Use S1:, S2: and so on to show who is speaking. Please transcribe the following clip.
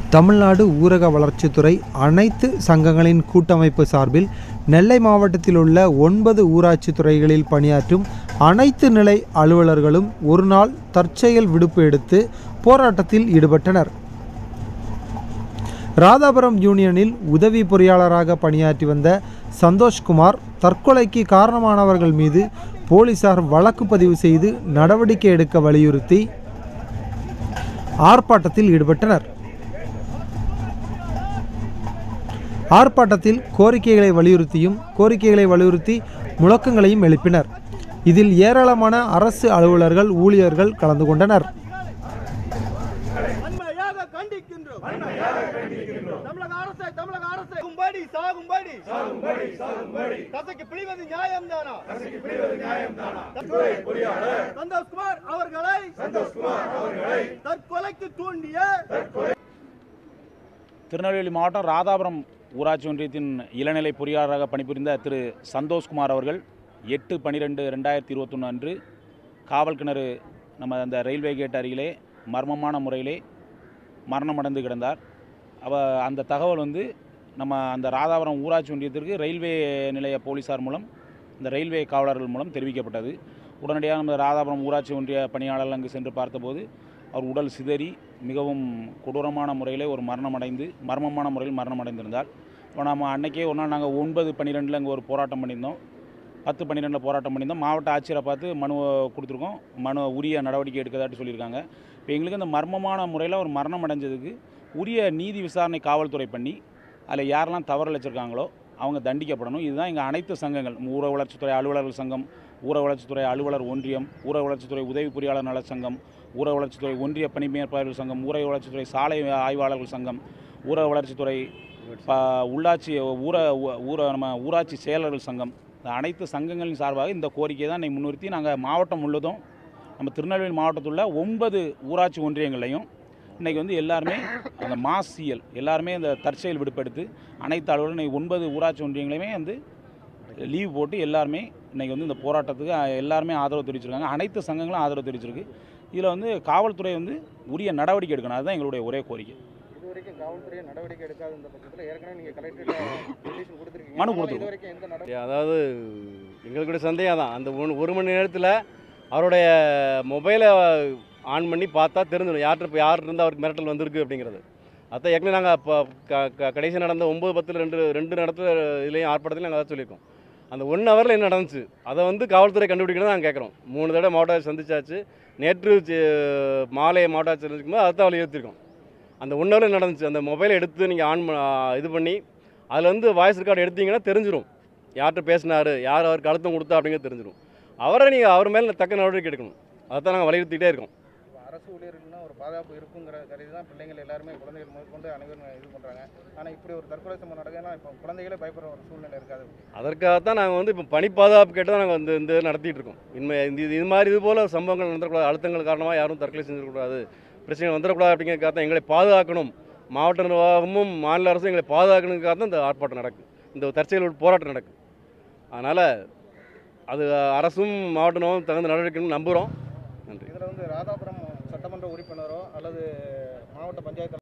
S1: தமிழ்நாடு ஊரக வளர்ச்சித்துறை அனைத்து சங்கங்களின் கூட்டமைப்பு சார்பில் நெல்லை மாவட்டத்தில் உள்ள ஒன்பது ஊராட்சி துறைகளில் பணியாற்றும் அனைத்து நிலை அலுவலர்களும் ஒரு நாள் தற்செயல் விடுப்பு எடுத்து போராட்டத்தில் ஈடுபட்டனர் ராதாபுரம் யூனியனில் உதவி பொறியாளராக பணியாற்றி வந்த சந்தோஷ்குமார் தற்கொலைக்கு காரணமானவர்கள் மீது போலீசார் வழக்கு பதிவு செய்து நடவடிக்கை எடுக்க வலியுறுத்தி ஆர்ப்பாட்டத்தில் ஈடுபட்டனர் ஆர்ப்பாட்டத்தில் கோரிக்கைகளை வலியுறுத்தியும் கோரிக்கைகளை வலியுறுத்தி முழக்கங்களையும் எழுப்பினர் இதில் ஏராளமான அரசு அலுவலர்கள் ஊழியர்கள் கலந்து கொண்டனர்
S2: வன்மையாக கண்டிக்கின்றோம் தமிழக அரசை தமிழக அரசை சாகும்படி சாகும்படி சாகும்படி சாகும்படி கசைக்கு பிழிவது நியாயம் தானா கசைக்கு பிழிவது நியாயம் தானா சந்தோஷ்குமார் அவர்களை சந்தோஷ்குமார் அவர்களை தற்கொலைக்கு தூண்டிய
S3: திருநெல்வேலி மாவட்டம் ராதாபுரம் ஊராட்சி ஒன்றியத்தின் இளநிலை பொறியாளராக பணிபுரிந்த திரு சந்தோஷ்குமார் அவர்கள் எட்டு பன்னிரெண்டு ரெண்டாயிரத்தி இருபத்தொன்று அன்று காவல் கிணறு நம்ம அந்த ரயில்வே கேட் அருகிலே மர்மமான முறையிலே மரணமடைந்து கிடந்தார் அவ அந்த தகவல் வந்து நம்ம அந்த ராதாபுரம் ஊராட்சி ஒன்றியத்திற்கு ரயில்வே நிலைய போலீசார் மூலம் இந்த ரயில்வே காவலர்கள் மூலம் தெரிவிக்கப்பட்டது உடனடியாக நம்ம ராதாபுரம் ஊராட்சி ஒன்றிய பணியாளர்கள் அங்கு சென்று பார்த்தபோது அவர் உடல் சிதறி மிகவும் கொடூரமான முறையில் ஒரு மரணம் அடைந்து மர்மமான முறையில் மரணம் அடைந்திருந்தார் இப்போ நம்ம அன்னைக்கே ஒரு நாள் நாங்கள் ஒன்பது பன்னிரெண்டில் அங்கே ஒரு போராட்டம் பண்ணியிருந்தோம் பத்து பன்னிரெண்டில் போராட்டம் பண்ணியிருந்தோம் மாவட்ட ஆட்சியரை பார்த்து மனு கொடுத்துருக்கோம் மனு உரிய நடவடிக்கை எடுக்கதாட்டு சொல்லியிருக்காங்க இப்போ எங்களுக்கு இந்த மர்மமான முறையில் ஒரு மரணம் அடைஞ்சதுக்கு உரிய நீதி விசாரணை காவல்துறை பண்ணி அதில் யாரெல்லாம் தவறு இழைச்சிருக்காங்களோ அவங்க தண்டிக்கப்படணும் இதுதான் எங்கள் அனைத்து சங்கங்கள் ஊர வளர்ச்சித்துறை அலுவலர்கள் சங்கம் ஊர வளர்ச்சித்துறை அலுவலர் ஒன்றியம் ஊர வளர்ச்சித்துறை உதவி பொறியாளர் நல சங்கம் ஊர வளர்ச்சித்துறை ஒன்றிய பணி மேற்பார்வையாளர் சங்கம் ஊரக வளர்ச்சித்துறை சாலை ஆய்வாளர்கள் சங்கம் ஊரக வளர்ச்சித்துறை ப உள்ளாட்சி ஊர ஊர நம்ம ஊராட்சி செயலர்கள் சங்கம் இந்த அனைத்து சங்கங்களின் சார்பாக இந்த கோரிக்கையை தான் இன்னைக்கு முன்னிறுத்தி நாங்கள் மாவட்டம் முழுவதும் நம்ம திருநெல்வேலி மாவட்டத்தில் உள்ள ஒன்பது ஊராட்சி ஒன்றியங்களையும் இன்றைக்கி வந்து எல்லாருமே அந்த மாஸ் சிஎல் எல்லாருமே இந்த தற்செயல் விடுப்பெடுத்து அனைத்து அலுவலரும் இன்னைக்கு ஒன்பது ஊராட்சி ஒன்றியங்களையுமே வந்து லீவ் போட்டு எல்லாருமே இன்றைக்கி வந்து இந்த போராட்டத்துக்கு அஹ், எல்லாருமே ஆதரவு தெரிவிச்சிருக்காங்க அனைத்து சங்கங்களும் ஆதரவு தெரிவிச்சிருக்கு இதில் வந்து காவல்துறை வந்து உரிய நடவடிக்கை எடுக்கணும் அதுதான் எங்களுடைய ஒரே கோரிக்கை
S4: இது வரைக்கும் காவல்துறை நடவடிக்கை எடுக்காத இந்த பட்சத்தில் ஏற்கனவே நீங்கள் கலெக்டரேட் பெட்டிஷன் கொடுத்துருக்கீங்க
S3: மனு
S4: ஆனாலும்
S3: கொடுத்திருக்கோம்.
S4: இது வரைக்கும் எந்த நடவடிக்கை
S5: அதாவது எங்களுடைய சந்தேகம் தான் அந்த ஒன் ஒரு மணி நேரத்தில் அவருடைய மொபைலை ஆன் பண்ணி பார்த்தா தெரிஞ்சிடும் யார்கிட்ட இப்போ யார் இருந்தால் அவருக்கு மிரட்டல் வந்திருக்கு அப்படிங்கிறது அதான் ஏற்கனவே நாங்கள் இப்போ கடைசி நடந்த ஒம்பது பத்தில் ரெண்டு ரெண்டு நடத்துல இதுலேயும் ஆர்ப்பாட்டத்தில் நாங்கள் அதை சொல்லியிருக்கோம் அந்த ஒன் ஹவரில் என்ன நடந்துச்சு அதை வந்து காவல்துறை கண்டுபிடிக்கணும் நாங்கள் கேட்குறோம் மூணு தடவை மாவட்ட ஆட்சியர் சந்திச்சாச்சு நேற்று சி- மாலை மாவட்ட ஆட்சியர் சந்திக்கும் போது அதை தான் வலியுறுத்திருக்கோம் அந்த ஒன் ஹவரில் நடந்துச்சு அந்த மொபைலை எடுத்து நீங்கள் ஆன் இது பண்ணி அதில் வந்து வாய்ஸ் ரெக்கார்டு எடுத்தீங்கன்னா தெரிஞ்சிடும் யார்கிட்ட பேசினாரு யார் அவருக்கு அழுத்தம் கொடுத்தா அப்படிங்கிறது தெரிஞ்சிடும் அவரை நீங்கள் அவர் மேலே தக்க நடவடிக்கை எடுக்கணும் அதை தான் நாங்கள் வலியுறுத்திட்டே இருக்கோம்
S4: இப்போ அரசு ஊழியர்கள்னா ஒரு பாதுகாப்பு இருக்குங்கிற கருதி தான் பிள்ளைங்கள் எல்லாருமே குழந்தைகள் முதற்கொண்டு அனைவரும் இது பண்ணுறாங்க ஆனால் இப்படி ஒரு தற்கொலை சம்பவம் நடக்குதுன்னா இப்போ குழந்தைகளே பயப்படுற ஒரு சூழ்நிலை இருக்காது
S5: அதற்காகத்தான் நாங்கள் வந்து இப்போ பணி பாதுகாப்பு கேட்டு தான் நாங்கள் வந்து இந்த இது நடத்திட்டு இருக்கோம் இனிமே இந்த இது இது மாதிரி இது போல் சம்பவங்கள் நடந்துடக்கூடாது அழுத்தங்கள் காரணமாக யாரும் தற்கொலை செஞ்சிடக்கூடாது பிரச்சனை வந்துடக்கூடாது அப்படிங்கிறதுக்காக தான் எங்களை பாதுகாக்கணும் மாவட்ட நிர்வாகமும் மாநில அரசும் எங்களை பாதுகாக்கணுங்கிறதுக்காக தான் இந்த ஆர்ப்பாட்டம் நடக்குது இந்த தற்செயல் போராட்டம் நடக்குது அதனால் அது அரசும் மாவட்ட நிர்வாகம் தகுந்த நடவடிக்கை நம்புகிறோம் நன்றி
S4: இதில் வந்து ராதாபுரம் சட்டமன்ற உறுப்பினரோ அல்லது மாவட்ட பஞ்சாயத்து